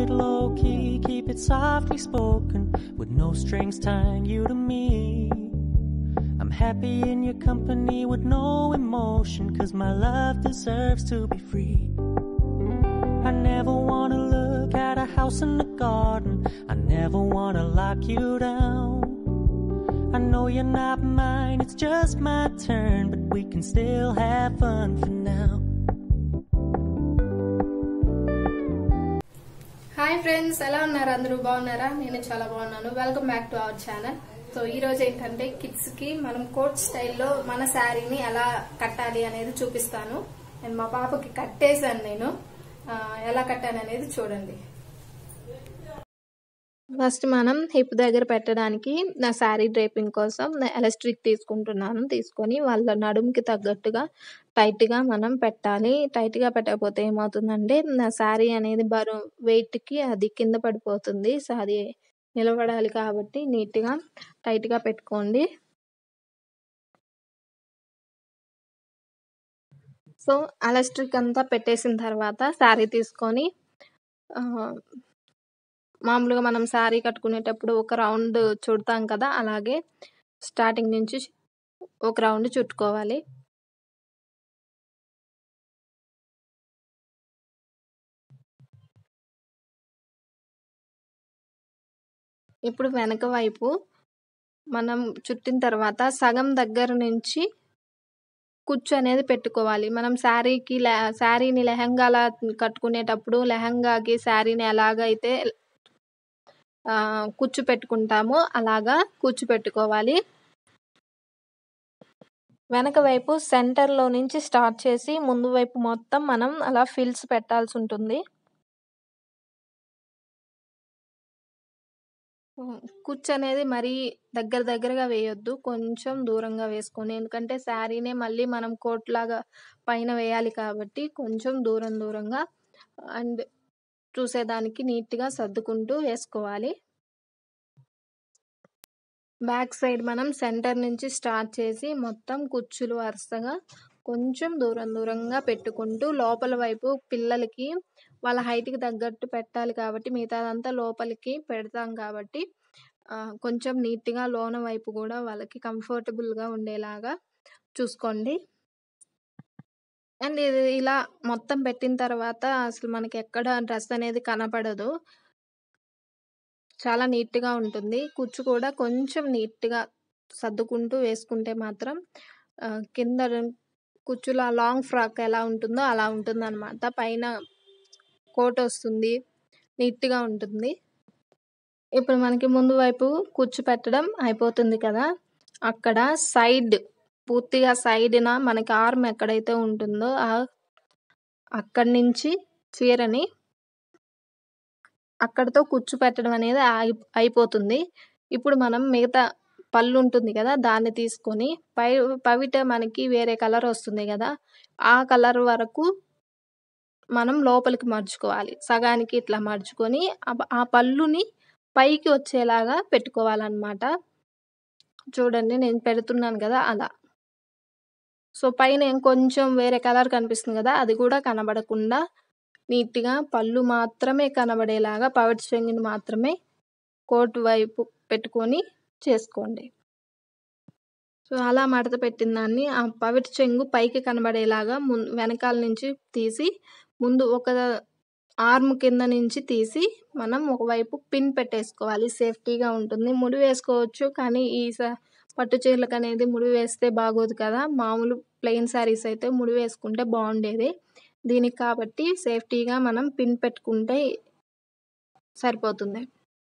it low key, keep it softly spoken, with no strings tying you to me. I'm happy in your company with no emotion, cause my love deserves to be free. I never wanna look at a house in the garden, I never wanna lock you down. I know you're not mine, it's just my turn, but we can still have fun for now. Hi friends ఎలా ఉన్నారు అందరూ బాగున్నారా నేను చాలా బాగున్నాను welcome back to our channel so ఈ రోజు ఏంటంటే కిడ్స్ కి మనం కోట్ స్టైల్లో మన శారీని ఎలా కట్టాలి అనేది చూపిస్తాను నేను మా పాపకి కట్టేశాను నేను ఆ, ఎలా కట్టాను అనేది చూడండి ఫస్ట్ మనం హిప్ దగ్గర పెట్టడానికి నా శారీ డ్రేపింగ్ కోసం నా ఎలాస్టిక్ తీసుకుంటున్నాను తీసుకొని వాళ్ళ నడుముకి తగ్గట్టుగా టైట్ గా మనం పెట్టాలి టైట్ గా పెట్టకపోతే ఏమవుతుందంటే నా శారీ అనేది బరువు వెయిట్ కి అది కింద పడిపోతుంది సో అది నిలబడాలి కాబట్టి నీట్ గా టైట్ గా పెట్టుకోండి సో ఎలాస్టిక్ అంతా పెట్టేసిన తర్వాత శారీ తీసుకొని ఆ, మామూలుగా మనం శారీ కట్టుకునేటప్పుడు ఒక రౌండ్ చుడతాం కదా అలాగే స్టార్టింగ్ నుంచి ఒక రౌండ్ చుట్టుకోవాలి ఇప్పుడు వెనక వైపు మనం చుట్టిన తర్వాత సగం దగ్గర నుంచి కుచ్చు అనేది పెట్టుకోవాలి మనం శారీకి లె- శారీని లెహంగాలా కట్టుకునేటప్పుడు లెహంగాకి శారీని ఎలాగైతే ఆ, కుచ్చు పెట్టుకుంటామో అలాగా కుచ్చు పెట్టుకోవాలి వెనక వైపు సెంటర్ లో నుంచి స్టార్ట్ చేసి ముందు వైపు మొత్తం మనం అలా ఫిల్స్ పెట్టాల్సి ఉంటుంది ఉమ్, కుచ్చు అనేది మరీ దగ్గర దగ్గరగా వేయొద్దు కొంచెం దూరంగా వేసుకొని ఎందుకంటే శారీనే మళ్ళీ మనం కోట్ లాగా పైన వేయాలి కాబట్టి కొంచెం దూరం దూరంగా అండ్ చూసేదానికి నీట్ గా సర్దుకుంటూ వేసుకోవాలి బ్యాక్ సైడ్ మనం సెంటర్ నుంచి స్టార్ట్ చేసి మొత్తం కుచ్చులు వరుసగా కొంచెం దూరం దూరంగా పెట్టుకుంటూ లోపల వైపు పిల్లలకి వాళ్ళ height కి తగ్గట్టు పెట్టాలి కాబట్టి మిగతాదంతా లోపలికి పెడతాం కాబట్టి ఆ, కొంచెం neat గా లోన వైపు కూడా వాళ్ళకి comfortable గా ఉండేలాగా చూసుకోండి అండ్ ఇది ఇలా మొత్తం పెట్టిన తర్వాత అసలు మనకి ఎక్కడ డ్రెస్ అనేది కనపడదు చాలా నీట్ గా ఉంటుంది కుచ్చు కూడా కొంచెం నీట్ గా సర్దుకుంటూ వేసుకుంటే మాత్రం ఆ, కింద కుచ్చుల లాంగ్ ఫ్రాక్ ఎలా ఉంటుందో అలా ఉంటుంది అనమాట పైన కోట్ వస్తుంది నీట్ గా ఉంటుంది ఇప్పుడు మనకి ముందు వైపు కుచ్చు పెట్టడం అయిపోతుంది కదా అక్కడ సైడ్ పూర్తిగా సైడ్న మనకి ఆర్మ్ ఎక్కడైతే ఉంటుందో ఆ అక్కడి నుంచి చీరని అక్కడితో కుచ్చు పెట్టడం అనేది ఆగి- అయిపోతుంది ఇప్పుడు మనం మిగతా పళ్ళు ఉంటుంది కదా దాన్ని తీసుకొని పై పవిట మనకి వేరే కలర్ వస్తుంది కదా ఆ కలర్ వరకు మనం లోపలికి మర్చుకోవాలి సగానికి ఇట్లా మర్చుకొని ఆ- ఆ పళ్ళుని పైకి వచ్చేలాగా పెట్టుకోవాలన్నమాట చూడండి నేను పెడుతున్నాను కదా అలా సో పైన ఇంకొంచెం వేరే కలర్ కనిపిస్తుంది కదా అది కూడా కనబడకుండా నీట్గా పళ్ళు మాత్రమే కనబడేలాగా పవిట చెంగుని మాత్రమే కోట్ వైపు పెట్టుకొని చేసుకోండి సో అలా మడత పెట్టిన దాన్ని ఆ పవిట చెంగు పైకి కనబడేలాగా ముం వెనకాల నుంచి తీసి ముందు ఒక ఆర్మ్ కింద నుంచి తీసి మనం ఒకవైపు పిన్ పెట్టేసుకోవాలి సేఫ్టీగా ఉంటుంది ముడి వేసుకోవచ్చు కానీ ఈ స- పట్టు చీరలకు అనేది ముడి వేస్తే బాగోదు కదా మామూలు ప్లెయిన్ శారీస్ అయితే ముడి వేసుకుంటే బాగుండేది దీనికి కాబట్టి సేఫ్టీగా మనం పిన్ పెట్టుకుంటే సరిపోతుంది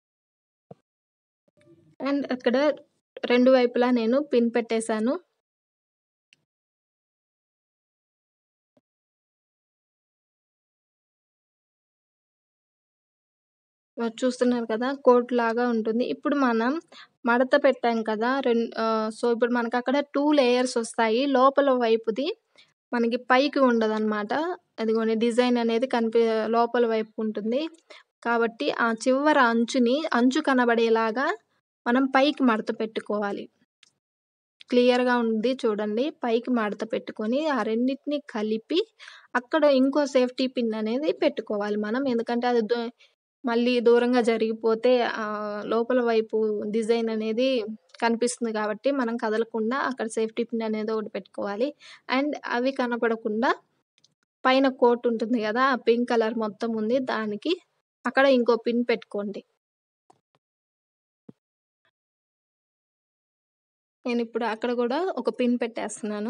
అండ్ అక్కడ రెండు వైపులా నేను పిన్ పెట్టేశాను మరి చూస్తున్నారు కదా కోట్ లాగా ఉంటుంది ఇప్పుడు మనం మడత పెట్టాం కదా రెండు సో ఇప్పుడు మనకి అక్కడ టూ లేయర్స్ వస్తాయి లోపల వైపుది మనకి పైకి ఉండదు అనమాట అదిగోండి డిజైన్ అనేది కనిపి లోపల వైపు ఉంటుంది కాబట్టి ఆ చివర అంచుని అంచు కనబడేలాగా మనం పైకి మడత పెట్టుకోవాలి క్లియర్‌గా ఉంది చూడండి. పైకి మడత పెట్టుకొని, ఆ రెండిటిని కలిపి అక్కడ ఇంకో సేఫ్టీ పిన్ అనేది పెట్టుకోవాలి మనం. ఎందుకంటే అది దొ మళ్ళీ దూరంగా జరిగిపోతే ఆహ్, లోపల వైపు డిజైన్ అనేది కనిపిస్తుంది కాబట్టి మనం కదలకుండా అక్కడ సేఫ్టీ పిన్ అనేది ఒకటి పెట్టుకోవాలి. అండ్ అవి కనపడకుండా పైన కోట్ ఉంటుంది గదా! ఆ పింక్ కలర్ మొత్తం ఉంది. దానికి అక్కడ ఇంకో పిన్ పెట్టుకోండి. నేనిప్పుడు అక్కడ గూడా ఒక పిన్ పెట్టేస్తున్నాను.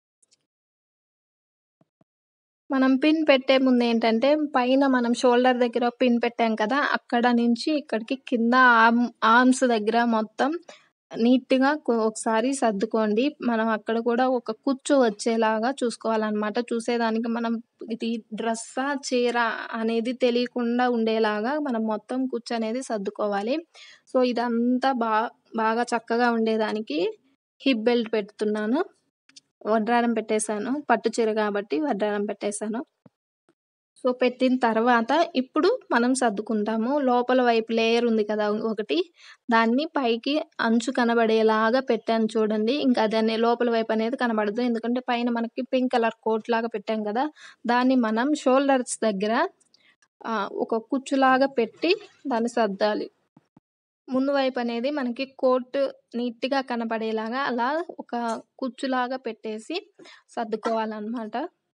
మనం పిన్ పెట్టే ముందేంటంటే పైన మనం షోల్డర్ దగ్గర పిన్ పెట్టాం కదా! అక్కడ నుంచి ఇక్కడికి కింద ఆర్మ్ ఆర్మ్స్ దగ్గర మొత్తం నీట్‌గా కొ ఒకసారి సర్దుకోండి. మనం అక్కడ కూడా ఒక కుచ్చు వచ్చేలాగా చూసుకోవాలనమాట. చూసేదానికి మనం ఇది డ్రెస్సా, చీరా అనేది తెలియకుండా ఉండేలాగా మనం మొత్తం కుచ్చనేది సర్దుకోవాలి. సో, ఇదంతా బా బాగా చక్కగా ఉండేదానికి హిప్ బెల్ట్ పెడుతున్నాను. వడ్రానం పెట్టేసాను. పట్టు చీర కాబట్టి వడ్రానం పెట్టేసాను. సో, పెట్టిన తర్వాత ఇప్పుడు మనం సర్దుకుంటాము. లోపల వైపు లేయర్ ఉంది కదా! ఒకటి దాన్ని పైకి అంచు కనబడేలాగా పెట్టాను చూడండి. ఇంకా అదనే లోపల వైపు అనేది కనబడదు. ఎందుకంటే పైన మనకి పింక్ కలర్ కోట్‌లాగా పెట్టాం కదా! దాన్ని మనం షోల్డర్స్ దగ్గర ఆహ్, ఒక కుచ్చులాగా పెట్టి దాన్ని సర్దాలి. ముందు వైపు అనేది మనకి కోట్ నీట్‌గా కనపడేలాగా అలా ఒక కుచ్చులాగా పెట్టేసి సర్దుకోవాలనమాట.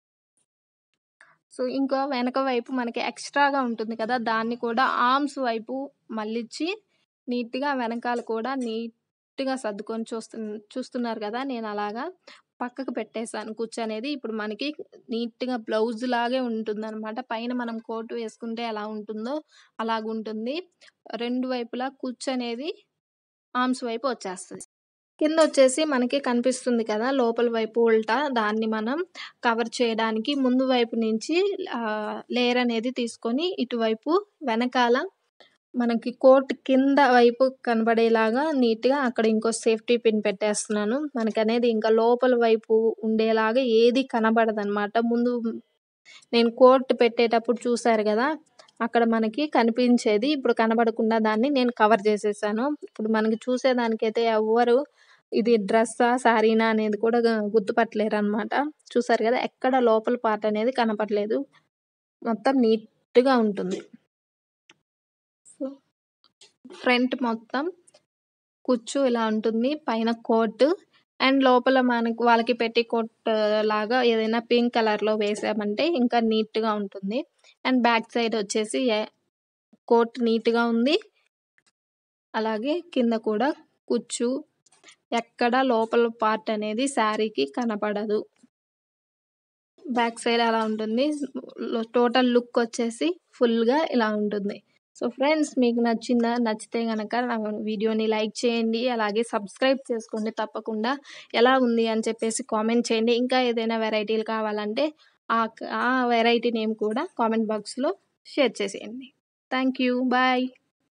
సో, ఇంకా వెనక వైపు మనకి ఎక్స్‌ట్రాగా ఉంటుంది కదా! దాన్ని కూడా ఆర్మ్స్ వైపు మళ్ళిచ్చి నీట్‌గా వెనకాల కూడా నీట్‌గా సర్దుకొని చూస్తున్ చూస్తున్నారు కదా! నేనలాగా పక్కకు పెట్టేసాను కుచ్చనేది. ఇప్పుడు మనకి నీట్‌గా బ్లౌజ్‌లాగే ఉంటుందనమాట. పైన మనం కోట్ వేసుకుంటే ఎలా ఉంటుందో అలాగుంటుంది. రెండు వైపులా కుచ్చనేది ఆర్మ్స్ వైపు వచ్చేస్తది. కిందొచ్చేసి మనకి కనిపిస్తుంది కదా! లోపల వైపు ఉల్టా దాన్ని మనం కవర్ చేయడానికి ముందు వైపు నుంచి ఆహ్, లేయర్ అనేది తీసుకొని ఇటువైపు వెనకాల మనకి కోట్ కింద వైపు కనబడేలాగా నీట్‌గా అక్కడ ఇంకో సేఫ్టీ పిన్ పెట్టేస్తున్నాను. మనకనేది ఇంకా లోపల వైపు ఉండేలాగా ఏది కనబడదనమాట. ముందు నేను కోట్ పెట్టేటప్పుడు చూసారు గదా! అక్కడ మనకి కనిపించేది. ఇప్పుడు కనబడకుండా దాన్ని నేను కవర్ చేసేసాను. ఇప్పుడు మనకి చూసేదానికైతే ఎవ్వరు ఇది డ్రెస్సా, శారీనా అనేది కూడా గా గుర్తుపట్టలేరనమాట. చూసారు గదా! ఎక్కడ లోపల పార్ట్ అనేది కనపడలేదు. మొత్తం నీట్‌గా ఉంటుంది. సో, ఫ్రంట్ మొత్తం కుచ్చు ఇలా ఉంటుంది. పైన కోట్ అండ్ లోపల మనకు వాళ్ళకి పెట్టికోట్ లాగా ఏదైనా పింక్ కలర్‌లో వేసామంటే ఇంకా నీట్‌గా ఉంటుంది. అండ్ బ్యాక్ సైడ్ వచ్చేసి ఎ కోట్ నీట్‌గా ఉంది. అలాగే కింద కూడా కుచ్చు ఎక్కడ లోపల పార్ట్ అనేది శారీకి కనపడదు. బ్యాక్ సైడ్ అలా ఉంటుంది. లో టోటల్ లుక్ వచ్చేసి ఫుల్‌గా ఇలా ఉంటుంది. సో, ఫ్రెండ్స్ మీకు నచ్చిందా? నచ్చితే గనక నా వీడియోని లైక్ చేయండి. అలాగే సబ్స్క్రైబ్ చేసుకోండి తప్పకుండా. ఎలా ఉంది అని చెప్పేసి కామెంట్ చేయండి. ఇంకా ఏదైనా వెరైటీలు కావాలంటే ఆ క ఆ వెరైటీ నేమ్ కూడా కామెంట్ బాక్స్‌లో షేర్ చేసేయండి. Thank you. బాయ్.